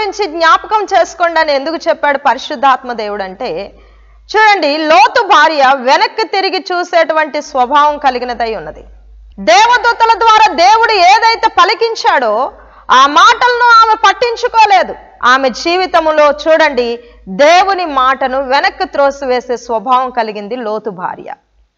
గురించి జ్ఞాపకం చేసుకోండి అని ఎందుకు చెప్పాడు పరిశుద్ధాత్మ దేవుడు అంటే చూడండి లోతు భార్య వెనక్కి తిరిగి చూసేటువంటి స్వభావం కలిగినదై ఉన్నది దేవదూతల ద్వారా దేవుడు ఏదైతే పలికించాడో ఆ మాటలను ఆమె పట్టించుకోలేదు ఆమె జీవితంలో చూడండి దేవుని మాటను వెనక్కి త్రోసివేసే స్వభావం కలిగింది లోతు భార్య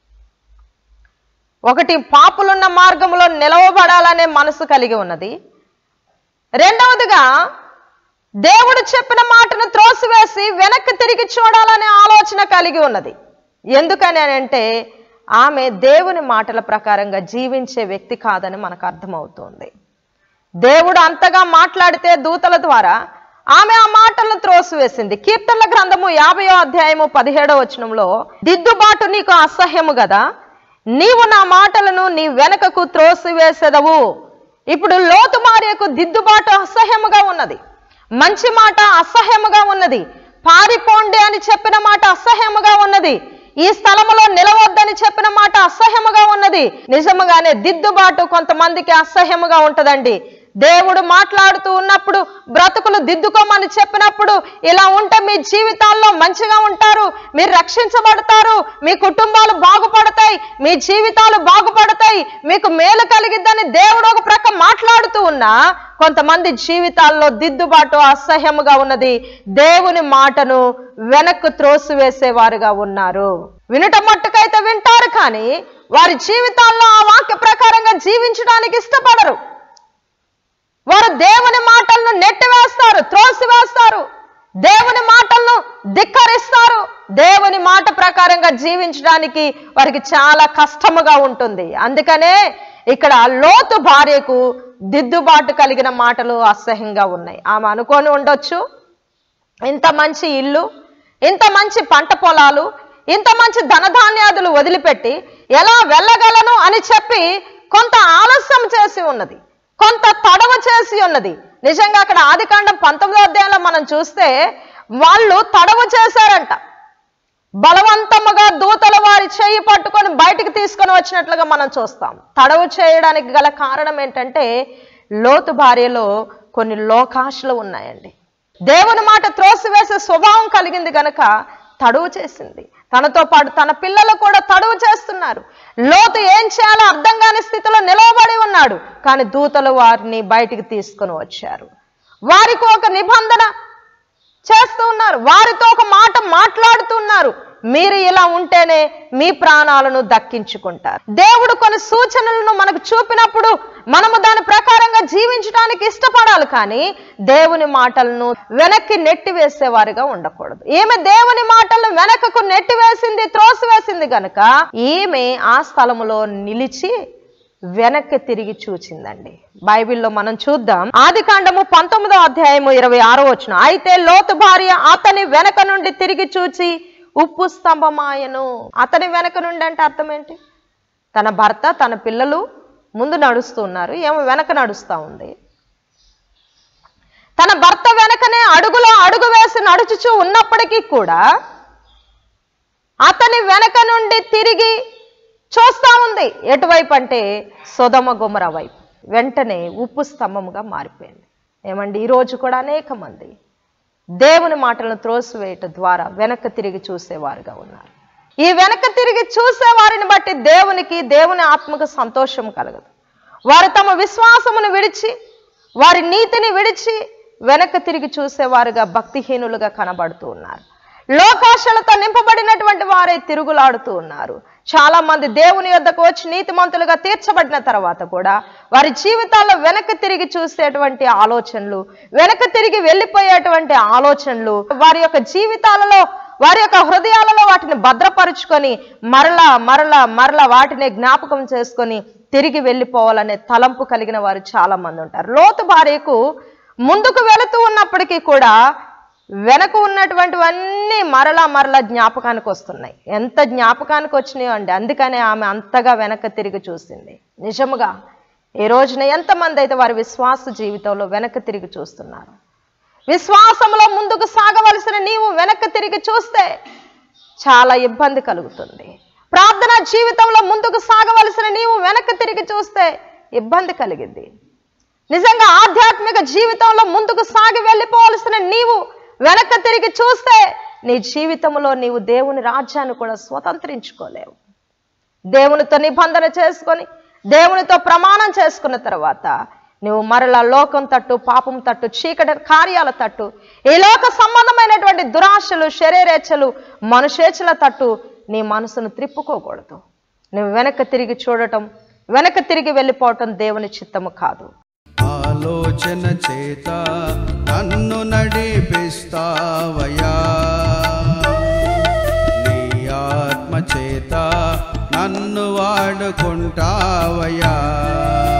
ఒకటి పాపులున్న మార్గంలో నిలవబడాలనే మనసు కలిగి ఉన్నది రెండవదిగా దేవుడు చెప్పిన మాటను త్రోసివేసి వెనక్కి తిరిగి చూడాలనే ఆలోచన కలిగి ఉన్నది ఎందుకని అని అంటే ఆమె దేవుని మాటల ప్రకారంగా జీవించే వ్యక్తి కాదని మనకు అర్థమవుతుంది దేవుడు అంతగా మాట్లాడితే దూతల ద్వారా ఆమె ఆ మాటలను త్రోసివేసింది కీర్తనల గ్రంథము యాభయో అధ్యాయము పదిహేడో వచనంలో దిద్దుబాటు నీకు అసహ్యము కదా నీవు నా మాటలను నీ వెనకకు త్రోసివేసెదవు ఇప్పుడు లోతు భార్యకు దిద్దుబాటు అసహ్యముగా ఉన్నది మంచి మాట అసహ్యముగా ఉన్నది పారిపోండి అని చెప్పిన మాట అసహ్యముగా ఉన్నది ఈ స్థలములో నిలవద్దని చెప్పిన మాట అసహ్యముగా ఉన్నది నిజముగానే దిద్దుబాటు కొంతమందికి అసహ్యముగా ఉంటదండి దేవుడు మాట్లాడుతూ ఉన్నప్పుడు బ్రతుకులు దిద్దుకోమని చెప్పినప్పుడు ఇలా ఉంటే మీ జీవితాల్లో మంచిగా ఉంటారు మీరు రక్షించబడతారు మీ కుటుంబాలు బాగుపడతాయి మీ జీవితాలు బాగుపడతాయి మీకు మేలు కలిగిద్దని దేవుడు ఒక ప్రక్క మాట్లాడుతూ ఉన్నా కొంతమంది జీవితాల్లో దిద్దుబాటు అసహ్యముగా ఉన్నది దేవుని మాటను వెనక్కు త్రోసివేసేవారుగా ఉన్నారు వినట మట్టుకైతే వింటారు కానీ వారి జీవితాల్లో ఆ వాక్య ప్రకారంగా జీవించడానికి ఇష్టపడరు వారు దేవుని మాటలను నెట్టివేస్తారు త్రోసివేస్తారు దేవుని మాటలను ధిక్కరిస్తారు దేవుని మాట ప్రకారంగా జీవించడానికి వారికి చాలా కష్టముగా ఉంటుంది అందుకనే ఇక్కడ లోతు భార్యకు దిద్దుబాటు కలిగిన మాటలు అసహ్యంగా ఉన్నాయి ఆమె అనుకొని ఉండొచ్చు ఇంత మంచి ఇల్లు ఇంత మంచి పంట పొలాలు ఇంత మంచి ధనధాన్యాదులు వదిలిపెట్టి ఎలా వెళ్ళగలను అని చెప్పి కొంత ఆలస్యం చేసి ఉన్నది కొంత తడవ చేసి ఉన్నది నిజంగా అక్కడ ఆదికాండం పంతొమ్మిదో అధ్యాయంలో మనం చూస్తే వాళ్ళు తడవ చేశారంట బలవంతముగా దూతల వారి చెయ్యి పట్టుకొని బయటికి తీసుకొని వచ్చినట్లుగా మనం చూస్తాం తడవు చేయడానికి గల కారణం ఏంటంటే లోతు భార్యలో కొన్ని లోకాశలు ఉన్నాయండి దేవుని మాట త్రోసివేసే స్వభావం కలిగింది గనక తడువు చేసింది తనతో పాటు తన పిల్లలు కూడా తడువు చేస్తున్నారు లోతు ఏం చేయాలో అర్థం కాని స్థితిలో నిలవబడి ఉన్నాడు కానీ దూతలు వారిని బయటికి తీసుకొని వచ్చారు వారికి ఒక నిబంధన చేస్తూ ఉన్నారు వారితో ఒక మాట మాట్లాడుతున్నారు మీరు ఇలా ఉంటేనే మీ ప్రాణాలను దక్కించుకుంటారు దేవుడు కొన్ని సూచనలను మనకు చూపినప్పుడు మనము దాని ప్రకారంగా జీవించడానికి ఇష్టపడాలి కానీ దేవుని మాటలను వెనక్కి నెట్టివేసేవారిగా ఉండకూడదు ఈమె దేవుని మాటలను వెనకకు నెట్టివేసింది త్రోసివేసింది గనుక ఈమె ఆ స్థలములో నిలిచి వెనక్కి తిరిగి చూచిందండి బైబిల్లో మనం చూద్దాం ఆది కాండము పంతొమ్మిదో అధ్యాయము ఇరవై ఆరో వచ్చిన అయితే లోతు భార్య అతని వెనక నుండి తిరిగి చూచి ఉప్పు స్తంభమాయను అతని వెనక నుండి అంటే అర్థం ఏంటి తన భర్త తన పిల్లలు ముందు నడుస్తూ ఉన్నారు ఏమో వెనక నడుస్తూ ఉంది తన భర్త వెనకనే అడుగులో అడుగు వేసి నడుచుచూ ఉన్నప్పటికీ కూడా అతని వెనక నుండి తిరిగి చూస్తా ఉంది ఎటువైపు అంటే సొదమ గుమర వైపు వెంటనే ఉప్పు స్తంభముగా మారిపోయింది ఏమండి ఈరోజు కూడా అనేక మంది దేవుని మాటలను త్రోసివేయటం ద్వారా వెనక్కి తిరిగి చూసేవారుగా ఉన్నారు ఈ వెనక్కి తిరిగి చూసే వారిని బట్టి దేవునికి దేవుని ఆత్మకు సంతోషం కలగదు వారు తమ విశ్వాసమును విడిచి వారి నీతిని విడిచి వెనక్కి తిరిగి చూసేవారుగా భక్తిహీనులుగా కనబడుతూ ఉన్నారు లోకాశలతో నింపబడినటువంటి వారే తిరుగులాడుతూ ఉన్నారు చాలా మంది దేవుని యొద్దకు వచ్చి నీతిమంతులుగా తీర్చబడిన తర్వాత కూడా వారి జీవితాల్లో వెనక్కి తిరిగి చూసేటువంటి ఆలోచనలు వెనక్కి తిరిగి వెళ్ళిపోయేటువంటి ఆలోచనలు వారి యొక్క జీవితాలలో వారి యొక్క హృదయాలలో వాటిని భద్రపరుచుకొని మరలా మరలా మరలా వాటిని జ్ఞాపకం చేసుకొని తిరిగి వెళ్ళిపోవాలనే తలంపు కలిగిన వారు చాలా మంది ఉంటారు లోతు భార్యకు ముందుకు వెళుతూ ఉన్నప్పటికీ కూడా వెనక ఉన్నటువంటివన్నీ మరలా మరలా జ్ఞాపకానికి వస్తున్నాయి ఎంత జ్ఞాపకానికి వచ్చినాయో అండి అందుకనే ఆమె అంతగా వెనక తిరిగి చూసింది నిజముగా ఈ రోజున ఎంతమంది అయితే వారి విశ్వాస జీవితంలో వెనక తిరిగి చూస్తున్నారు విశ్వాసంలో ముందుకు సాగవలసిన నీవు వెనక్కి తిరిగి చూస్తే చాలా ఇబ్బంది కలుగుతుంది ప్రార్థన జీవితంలో ముందుకు సాగవలసిన నీవు వెనక్కి తిరిగి చూస్తే ఇబ్బంది కలిగింది నిజంగా ఆధ్యాత్మిక జీవితంలో ముందుకు సాగి వెళ్ళిపోవలసిన నీవు వెనక్కి తిరిగి చూస్తే నీ జీవితంలో నీవు దేవుని రాజ్యాన్ని కూడా స్వతంత్రించుకోలేవు దేవునితో నిబంధన చేసుకొని దేవునితో ప్రమాణం చేసుకున్న తర్వాత నువ్వు మరలా లోకం తట్టు పాపం తట్టు చీకటి కార్యాల తట్టు ఈ లోక సంబంధమైనటువంటి దురాశలు శరీరేచ్ఛలు మనుషేచ్ఛల తట్టు నీ మనసును త్రిప్పుకోకూడదు నువ్వు వెనక్కి తిరిగి చూడటం వెనక్కి తిరిగి వెళ్ళిపోవటం దేవుని చిత్తము కాదు ఆలోచన చేత నన్ను నడిపిస్తావయా నీ ఆత్మ చేత నన్ను వాడుకుంటావయా